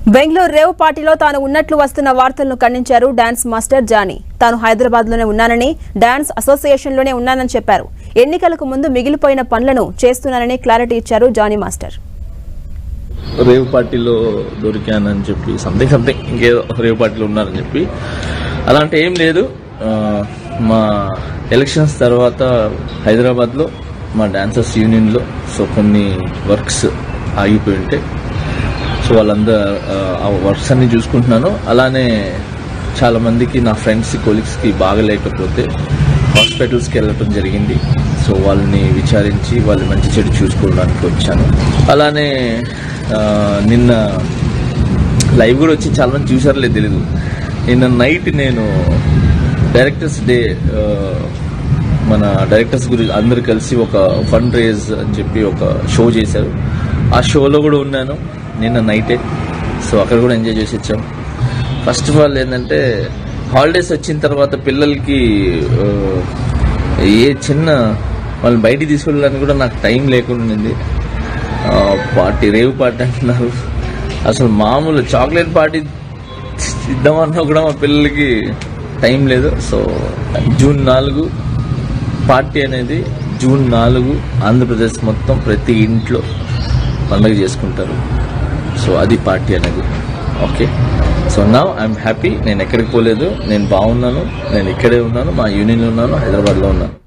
Bengaluru rave పార్టీలో తాను ఉన్నట్లు వస్తున్న వార్తలను ఖండించారు డాన్స్ మాస్టర్ జానీ తాను హైదరాబాద్ లోనే ఉన్నానని డాన్స్ అసోసియేషన్ లోనే ఉన్నానని చెప్పారు ఎన్నికలకు ముందు మిగిలిపోయిన పనులను చేస్తున్నానని క్లారిటీ ఇచ్చారు జానీ మాస్టర్ రేవ్ పార్టీలో దొరికానని చెప్పి సంథింగ్ సంథింగ్ ఇంకేదో రేవ్ పార్టీలో ఉన్నారని చెప్పి అలాంటి ఏం లేదు ఆ, మా ఎలక్షన్స్ తర్వాత హైదరాబాద్లో మా డాన్సర్స్ యూనియన్లో సో కొన్ని వర్క్స్ ఆగిపోయి ఉంటాయి సో వాళ్ళందరూ ఆ, ఆ వర్క్స్ అన్ని చూసుకుంటున్నాను అలానే చాలా మందికి నా ఫ్రెండ్స్ కొలీగ్స్కి బాగలేకపోతే హాస్పిటల్స్కి వెళ్ళటం జరిగింది సో వాళ్ళని విచారించి వాళ్ళు మంచి చెడు చూసుకోవడానికి వచ్చాను అలానే ఆ, నిన్న లైవ్ కూడా వచ్చి చాలా మంది చూసారో తెలీదు నిన్న నైట్ నేను డైరెక్టర్స్ డే ఆ, మన డైరెక్టర్స్ గురించి అందరు కలిసి ఒక ఫండ్ రేజ్ అని చెప్పి ఒక షో చేశారు ఆ షోలో కూడా ఉన్నాను నిన్న నైటే సో అక్కడ కూడా ఎంజాయ్ చేసి వచ్చాం ఫస్ట్ ఆఫ్ ఆల్ ఏంటంటే హాలిడేస్ వచ్చిన తర్వాత పిల్లలకి ఆ, ఏ చిన్న వాళ్ళు బయటికి తీసుకెళ్ళడానికి కూడా నాకు టైం లేకుండా ఉంది ఆ, పార్టీ రేవ్ పార్టీ అంటున్నారు అసలు మామూలు చాక్లెట్ పార్టీ ఇద్దామన్నా కూడా మా పిల్లలకి టైం లేదు సో జూన్ నాలుగు పార్టీ అనేది జూన్ నాలుగు ఆంధ్రప్రదేశ్ మొత్తం ప్రతి ఇంట్లో పండుగ చేసుకుంటారు సో అది పార్టీ అనేది ఓకే సో నా ఐఎమ్ హ్యాపీ నేను ఎక్కడికి పోలేదు నేను బాగున్నాను నేను ఇక్కడే ఉన్నాను మా యూనియన్లో ఉన్నాను హైదరాబాద్లో ఉన్నాను